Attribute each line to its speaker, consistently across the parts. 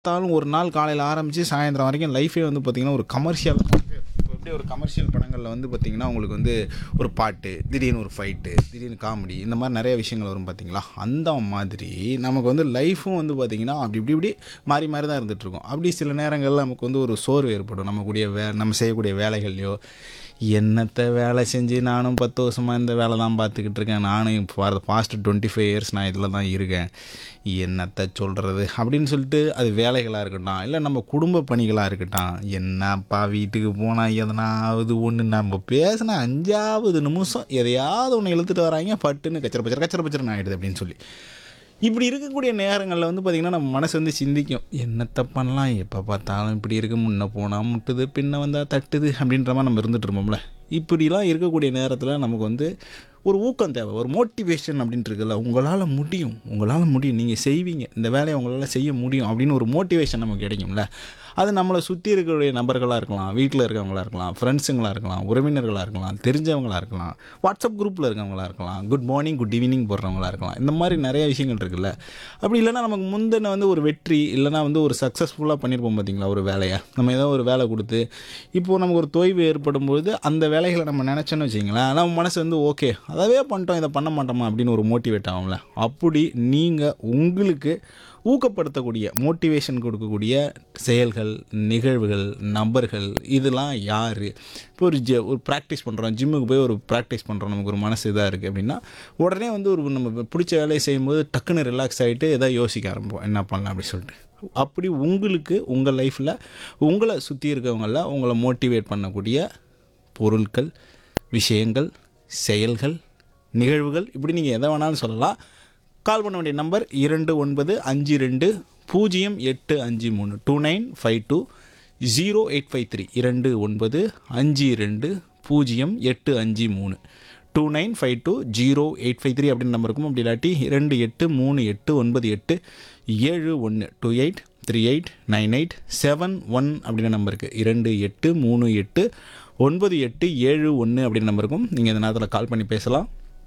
Speaker 1: பார்த்தாலும் ஒரு நாள் காலையில் ஆரம்பித்து சாயந்தரம் வரைக்கும் லைஃபே வந்து பார்த்திங்கன்னா ஒரு கமர்ஷியல் இப்போ எப்படி ஒரு கமர்ஷியல் படங்களில் வந்து பார்த்திங்கன்னா உங்களுக்கு வந்து ஒரு பாட்டு திடீர்னு ஒரு ஃபைட்டு திடீர்னு காமெடி இந்த மாதிரி நிறைய விஷயங்கள் வரும் பார்த்தீங்களா அந்த மாதிரி நமக்கு வந்து லைஃப்பும் வந்து பார்த்திங்கன்னா அப்படி இப்படி இப்படி மாறி மாறி தான் இருந்துகிட்ருக்கும் அப்படி சில நேரங்களில் நமக்கு வந்து ஒரு சோர்வு ஏற்படும் நம்ம கூடிய வே நம்ம செய்யக்கூடிய வேலைகள்லையோ என்னத்தை வேலை செஞ்சு நானும் பத்து வருஷமாக இந்த வேலை தான் பார்த்துக்கிட்டு இருக்கேன் நானும் for past twenty five years நான் இதில் தான் இருக்கேன் என்னத்தை சொல்கிறது அப்படின்னு சொல்லிட்டு அது வேலைகளாக இருக்கட்டும் இல்லை நம்ம குடும்ப பணிகளாக இருக்கட்டும் என்னப்பா வீட்டுக்கு போனால் எதனாவது ஒன்று நம்ம பேசின அஞ்சாவது நிமிஷம் எதையாவது ஒன்று இழுத்துட்டு வராங்க பட்டுன்னு கச்சர பச்சர கச்சர பச்சரன்னு ஆகிடுது அப்படின்னு சொல்லி இப்படி இருக்கக்கூடிய நேரங்களில் வந்து பார்த்திங்கன்னா நம்ம மனசு வந்து சிந்திக்கும் என்னத்தை பண்ணலாம் எப்போ பார்த்தாலும் இப்படி இருக்கு முன்ன போனால் முட்டுது பின்ன வந்தால் தட்டுது அப்படின்ற மாதிரி நம்ம இருந்துட்டு இருப்போம்ல இப்படிலாம் இருக்கக்கூடிய நேரத்தில் நமக்கு வந்து ஒரு ஊக்கம் தேவை ஒரு மோட்டிவேஷன் அப்படின்ட்டு இருக்குல்ல உங்களால் முடியும் உங்களால் முடியும் நீங்கள் செய்வீங்க இந்த வேலையை உங்களால் செய்ய முடியும் அப்படின்னு ஒரு மோட்டிவேஷன் நமக்கு கிடைக்கும்ல அது நம்மளை சுற்றி இருக்கக்கூடிய நபர்களாக இருக்கலாம் வீட்டில் இருக்கவங்களா இருக்கலாம் ஃப்ரெண்ட்ஸுங்களாக இருக்கலாம் உறவினர்களாக இருக்கலாம் தெரிஞ்சவங்களாக இருக்கலாம் வாட்ஸ்அப் குரூப்பில் இருக்கவங்களா இருக்கலாம் குட் மார்னிங் குட் ஈவினிங் போடுறவங்களா இருக்கலாம் இந்த மாதிரி நிறைய விஷயங்கள் இருக்குல்ல அப்படி இல்லைன்னா நமக்கு முந்தின வந்து ஒரு வெற்றி இல்லைனா வந்து ஒரு சக்ஸஸ்ஃபுல்லாக பண்ணியிருப்போம் பார்த்தீங்களா ஒரு வேலையை நம்ம ஏதோ ஒரு வேலை கொடுத்து இப்போது நமக்கு ஒரு தொய்வு ஏற்படும் பொழுது அந்த வேலைகளை நம்ம நினச்சோன்னு வச்சிங்களேன் நம்ம மனசு வந்து ஓகே அதவே பண்ணிட்டோம் இதை பண்ண மாட்டோமா அப்படின்னு ஒரு மோட்டிவேட் ஆகும்ல அப்படி நீங்கள் உங்களுக்கு ஊக்கப்படுத்தக்கூடிய மோட்டிவேஷன் கொடுக்கக்கூடிய செயல்கள் நிகழ்வுகள் நபர்கள் இதெல்லாம் யார் இப்போ ஒரு ஜ ஒரு ப்ராக்டிஸ் பண்ணுறோம் ஜிம்முக்கு போய் ஒரு ப்ராக்டிஸ் பண்ணுறோம் நமக்கு ஒரு மனசு இதாக இருக்குது அப்படின்னா உடனே வந்து ஒரு நம்ம பிடிச்ச வேலையை செய்யும்போது டக்குன்னு ரிலாக்ஸ் ஆகிட்டு எதாவது யோசிக்க ஆரம்பிப்போம் என்ன பண்ணலாம் அப்படி சொல்லிட்டு அப்படி உங்களுக்கு உங்கள் லைஃப்பில் உங்களை சுற்றி இருக்கவங்கள உங்களை மோட்டிவேட் பண்ணக்கூடிய பொருட்கள் விஷயங்கள் செயல்கள் நிகழ்வுகள் இப்படி நீங்கள் எதை வேணாலும் சொல்லலாம் கால் பண்ண வேண்டிய நம்பர் இரண்டு ஒன்பது அஞ்சு ரெண்டு பூஜ்ஜியம் எட்டு அஞ்சு மூணு two nine five two zero eight five three இரண்டு ஒன்பது அஞ்சு ரெண்டு பூஜ்ஜியம் எட்டு அஞ்சு மூணு two nine five two zero eight five three அப்படின்னு நம்பர் இருக்கும் அப்படி இல்லாட்டி ரெண்டு எட்டு மூணு எட்டு ஒன்பது எட்டு ஏழு ஒன்று two eight three eight nine eight seven one அப்படின்ற நம்பருக்கு இரண்டு எட்டு மூணு எட்டு ஒன்பது எட்டு ஏழு ஒன்று அப்படின்னு நம்பர் இருக்கும் நீங்கள் இந்த நேரத்தில் கால் பண்ணி பேசலாம்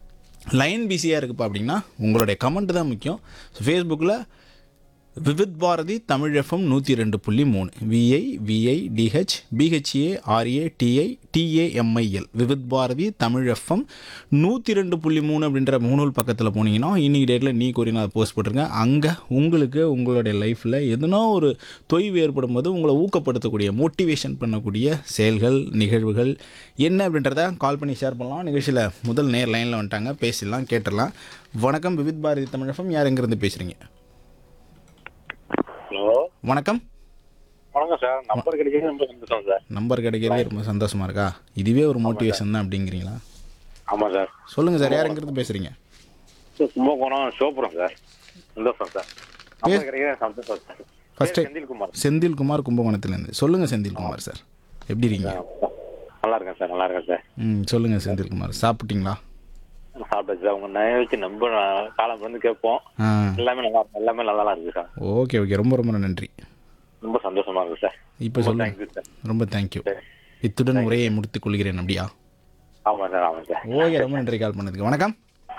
Speaker 1: லைன் பிஸியாக இருக்குப்பா அப்படின்னா உங்களுடைய கமெண்ட் தான் முக்கியம் ஸோ ஃபேஸ்புக்கில் விவித் பாரதி தமிழ் எஃப்எம் நூற்றி ரெண்டு புள்ளி மூணு V I V I D H B H A R A T I T A M I L Vividh Bharati Tamil FM நூற்றி ரெண்டு புள்ளி மூணு அப்படின்ற முகநூல் பக்கத்தில் போனீங்கன்னா இன்னைக்கு டேட்டில் நீ கோரி நான் போஸ்ட் போட்டிருக்கேன் அங்கே உங்களுக்கு உங்களுடைய லைஃப்பில் எதனோ ஒரு தொய்வு ஏற்படும் போது உங்களை ஊக்கப்படுத்தக்கூடிய மோட்டிவேஷன் பண்ணக்கூடிய செயல்கள் நிகழ்வுகள் என்ன அப்படின்றத கால் பண்ணி ஷேர் பண்ணலாம் நிகழ்ச்சியில் முதல் நேர் லைனில் வந்துட்டாங்க பேசிடலாம் கேட்டுடலாம் வணக்கம் விவித் பாரதி தமிழ் எஃப்எம் யார் எங்கேருந்து பேசுகிறீங்க
Speaker 2: ஹலோ
Speaker 1: வணக்கம்
Speaker 2: வணக்கம் சார் நம்பர் கிடைக்கிறது ரொம்ப சந்தோஷம் சார்
Speaker 1: நம்பர் கிடைக்கிறதே ரொம்ப சந்தோஷமா இருக்கா இதுவே ஒரு மோட்டிவேஷன் தான் அப்படிங்கிறீங்களா
Speaker 2: ஆமாம் சார்
Speaker 1: சொல்லுங்க சார் யாருங்கிறது பேசுறீங்க
Speaker 2: சார் கும்பகோணம் சிவபுரம் சார் சந்தோஷம் சார் நம்பர் கிடைக்கிறது சந்தோஷம் சார்
Speaker 1: First
Speaker 2: பேர் செந்தில்குமார்
Speaker 1: செந்தில்குமார் கும்பகோணத்துலேருந்து சொல்லுங்க செந்தில்குமார் சார் எப்படி இருக்கீங்க
Speaker 2: நல்லா இருக்கேன் சார் நல்லா இருக்கேன் சார்
Speaker 1: ம் சொல்லுங்க செந்தில்குமார் சாப்பிட்டீங்களா
Speaker 2: சாப்பிட்டாச்சு சார் உங்க நய வச்சு நம்ப காலம் வந்து கேட்போம்
Speaker 1: ஆ
Speaker 2: எல்லாமே நல்லா எல்லாமே நல்லா தான் இருக்கு சார்
Speaker 1: ஓகே ஓகே ரொம்ப ரொம்ப நன்றி
Speaker 2: ரொம்ப சந்தோஷமா இருக்கு சார்
Speaker 1: இப்போ சொல்லுங்க
Speaker 2: தேங்க்யூ சார்
Speaker 1: ரொம்ப தேங்க்யூ இத்துடன் உரையை முடித்துக் கொள்கிறேன் அப்படியா
Speaker 2: ஆமாம் சார் ஆமாம் சார்
Speaker 1: ஓகே ரொம்ப நன்றி கால் பண்ணதுக்கு வணக்கம்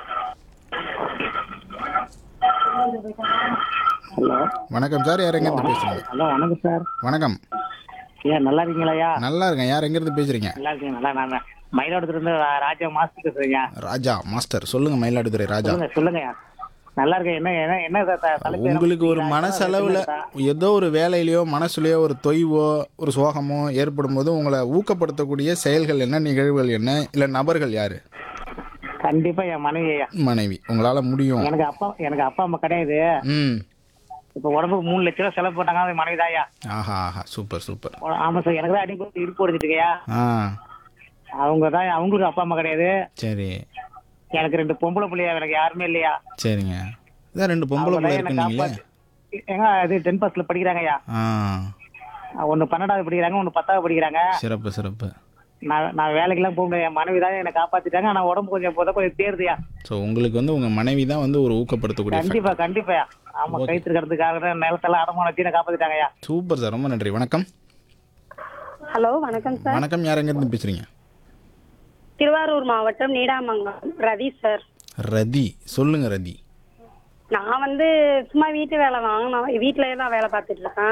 Speaker 3: ஹலோ
Speaker 1: வணக்கம் சார் யார் எங்கேருந்து பேசுறீங்க
Speaker 3: ஹலோ வணக்கம் சார்
Speaker 1: வணக்கம்
Speaker 3: ஏன் நல்லா இருக்கீங்களாயா
Speaker 1: நல்லா இருக்கேன் யார் எங்கேருந்து பேசுறீங்க
Speaker 3: நல்லா இருக்கீங்க நல்லா நான் மயிலாடுதுறை இருந்து ரா- ராஜா மாஸ்டர் பேசுறீங்க
Speaker 1: ராஜா மாஸ்டர் சொல்லுங்க மயிலாடுதுறை ராஜா
Speaker 3: சொல்லுங்க சொல்லுங்கய்யா நல்லா இருக்கேன் என்ன என்ன என்ன த- த- தலைப்பு
Speaker 1: உங்களுக்கு ஒரு
Speaker 3: எனக்கு
Speaker 1: மனசளவில் ஏதோ ஒரு வேலையிலையோ மனசுலையோ ஒரு தொய்வோ ஒரு சோகமோ ஏற்படும் போது உங்களை ஊக்கப்படுத்தக்கூடிய செயல்கள் என்ன நிகழ்வுகள் என்ன இல்லை நபர்கள் யார்
Speaker 3: கண்டிப்பா என் மனைவி ஐயா
Speaker 1: மனைவி உங்களால் முடியும்
Speaker 3: எனக்கு அப்பா எனக்கு அப்பா அம்மா கிடையாது
Speaker 1: ம்
Speaker 3: இப்ப உடம்புக்கு மூணு லட்ச ரூபா செலவு போட்டாங்க அது மனைவி தாயா
Speaker 1: ஆஹா ஆஹா சூப்பர் சூப்பர்
Speaker 3: ஆமா சார் எனக்கு தான் அடி கொடுத்து இடுப்பு உடைச்சிட்டுக்கையா
Speaker 1: ஆ
Speaker 3: அவங்க தான் அவங்களுக்கு அப்பா அம்மா கிடையாது
Speaker 1: சரி
Speaker 3: எனக்கு ரெண்டு பொம்பளை பிள்ளையா எனக்கு யாருமே இல்லையா
Speaker 1: சரிங்க இதான் ரெண்டு பொம்பளை பிள்ளை
Speaker 3: அவங்க தான்
Speaker 1: இருக்குன்னீங்களே
Speaker 3: எனக்கு ஏங்க இது டென் பாஸ்ல படிக்கிறாங்கய்யா
Speaker 1: ஆ
Speaker 3: ஒன்னு பன்னெண்டாவது படிக்கிறாங்க ஒன்னு பத்தாவது படிக்கிறாங்க
Speaker 1: சிறப்பு சிறப்பு
Speaker 3: நான் நான் வேலைக்கெல்லாம் போக முடியாது என் மனைவி தான் என்னை காப்பாத்திட்டாங்க ஆனா உடம்பு கொஞ்சம் போத கொஞ்சம் தேர்தியா
Speaker 1: ஸோ உங்களுக்கு வந்து உங்கள் மனைவி தான் வந்து ஒரு ஊக்கப்படுத்தக்கூடிய factor.
Speaker 3: கண்டிப்பா கண்டிப்பா ஆமா கைத்து இருக்கிறதுக்காக நிலத்தெல்லாம் அடமான வச்சு என்னை காப்பாத்திட்டாங்கய்யா
Speaker 1: சூப்பர் சார் ரொம்ப நன்றி வணக்கம்
Speaker 4: ஹலோ வணக்கம் சார்
Speaker 1: வணக்கம் யார் எங்கேருந்து பேசுகிறீங்க
Speaker 4: திருவாரூர் மாவட்டம் நீடாமங்கலம் ரவி சார்
Speaker 1: ரதி சொல்லுங்க ரதி
Speaker 4: நான் வந்து சும்மா வீட்டு வேலை வாங்கினேன் வீட்டிலேயே தான் வேலை பார்த்துட்டு இருக்கேன்